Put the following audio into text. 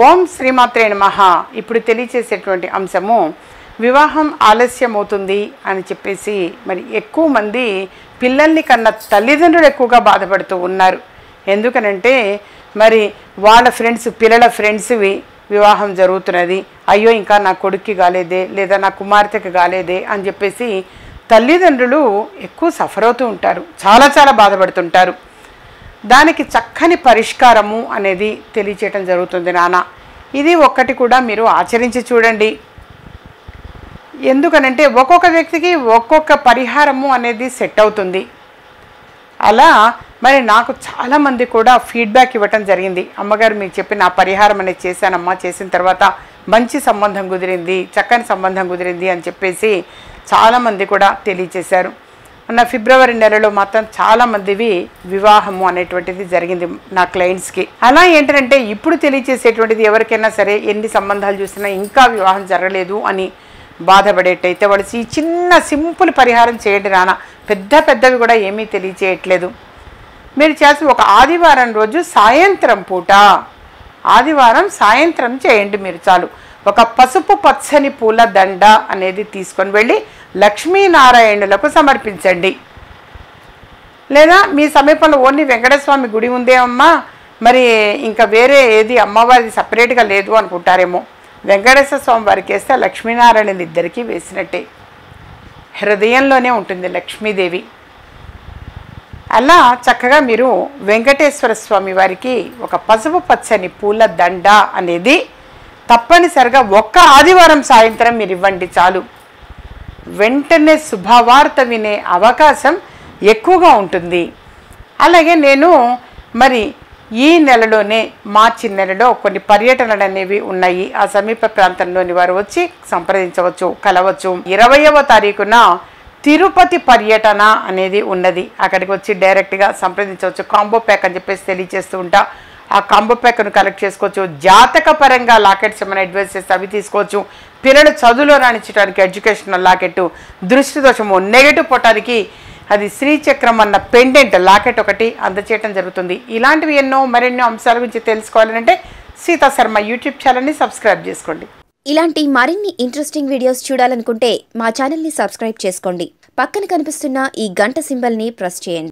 ఓం శ్రీమాత్రే నమః ఇప్పుడు తెలియచేసేటువంటి అంశము వివాహం ఆలస్యం అవుతుంది అని చెప్పేసి మరి ఎక్కువ మంది పిల్లల్ని కన్న తల్లిదండ్రులు ఎక్కువగా బాధపడుతూ ఉన్నారు ఎందుకనంటే మరి వాళ్ళ ఫ్రెండ్స్ పిల్లల ఫ్రెండ్స్వి వివాహం జరుగుతున్నది అయ్యో ఇంకా నా కొడుక్కి కాలేదే లేదా నా కుమార్తెకి కాలేదే అని చెప్పేసి తల్లిదండ్రులు ఎక్కువ సఫర్ అవుతూ ఉంటారు చాలా చాలా బాధపడుతుంటారు దానికి చక్కని పరిష్కారము అనేది తెలియచేయటం జరుగుతుంది నాన్న ఇది ఒక్కటి కూడా మీరు ఆచరించి చూడండి ఎందుకనంటే ఒక్కొక్క వ్యక్తికి ఒక్కొక్క పరిహారము అనేది సెట్ అవుతుంది అలా మరి నాకు చాలామంది కూడా ఫీడ్బ్యాక్ ఇవ్వటం జరిగింది అమ్మగారు మీకు చెప్పిన ఆ పరిహారం అనేది చేశానమ్మా చేసిన తర్వాత మంచి సంబంధం కుదిరింది చక్కని సంబంధం కుదిరింది అని చెప్పేసి చాలామంది కూడా తెలియచేశారు మొన్న ఫిబ్రవరి నెలలో మాత్రం చాలామందివి వివాహము అనేటువంటిది జరిగింది నా క్లయింట్స్కి అలా ఏంటంటే ఇప్పుడు తెలియచేసేటువంటిది ఎవరికైనా సరే ఎన్ని సంబంధాలు చూసినా ఇంకా వివాహం జరగలేదు అని బాధపడేటైతే వాళ్ళు ఈ చిన్న సింపుల్ పరిహారం చేయండి నాన్న పెద్ద పెద్దవి కూడా ఏమీ తెలియచేయట్లేదు మీరు చేసి ఒక ఆదివారం రోజు సాయంత్రం పూట ఆదివారం సాయంత్రం చేయండి మీరు చాలు ఒక పసుపు పచ్చని పూల దండ అనేది తీసుకొని వెళ్ళి లక్ష్మీనారాయణులకు సమర్పించండి లేదా మీ సమీపంలో ఓన్లీ వెంకటస్వామి గుడి ఉందే అమ్మా మరి ఇంకా వేరే ఏది అమ్మవారిది సపరేట్గా లేదు అనుకుంటారేమో వెంకటేశ్వర స్వామి వారికి వేస్తే లక్ష్మీనారాయణ ఇద్దరికీ వేసినట్టే హృదయంలోనే ఉంటుంది లక్ష్మీదేవి అలా చక్కగా మీరు వెంకటేశ్వర స్వామి వారికి ఒక పసుపు పచ్చని పూల దండ అనేది తప్పనిసరిగా ఒక్క ఆదివారం సాయంత్రం మీరు ఇవ్వండి చాలు వెంటనే శుభవార్త వినే అవకాశం ఎక్కువగా ఉంటుంది అలాగే నేను మరి ఈ నెలలోనే మార్చి నెలలో కొన్ని పర్యటనలు అనేవి ఉన్నాయి ఆ సమీప ప్రాంతంలోని వారు వచ్చి సంప్రదించవచ్చు కలవచ్చు ఇరవయవ తారీఖున తిరుపతి పర్యటన అనేది ఉన్నది అక్కడికి వచ్చి డైరెక్ట్గా సంప్రదించవచ్చు కాంబో ప్యాక్ అని చెప్పేసి తెలియజేస్తూ ఉంటా ఆ కాంబో ప్యాక్ను కలెక్ట్ చేసుకోవచ్చు జాతక పరంగా లాకెట్స్ ఏమైనా అడ్వైస్ చేస్తే అవి తీసుకోవచ్చు పిల్లలు చదువులో రాణించడానికి ఎడ్యుకేషనల్ లాకెట్ దృష్టి దోషము నెగటివ్ పోవటానికి అది శ్రీచక్రం అన్న పెండెంట్ లాకెట్ ఒకటి అందచేయటం జరుగుతుంది ఇలాంటివి ఎన్నో మరెన్నో అంశాల గురించి తెలుసుకోవాలంటే సీతా శర్మ యూట్యూబ్ ఛానల్ని సబ్స్క్రైబ్ చేసుకోండి ఇలాంటి మరిన్ని ఇంట్రెస్టింగ్ వీడియోస్ చూడాలనుకుంటే మా ఛానల్ని సబ్స్క్రైబ్ చేసుకోండి పక్కన కనిపిస్తున్న ఈ గంట సింబల్ని ప్రెస్ చేయండి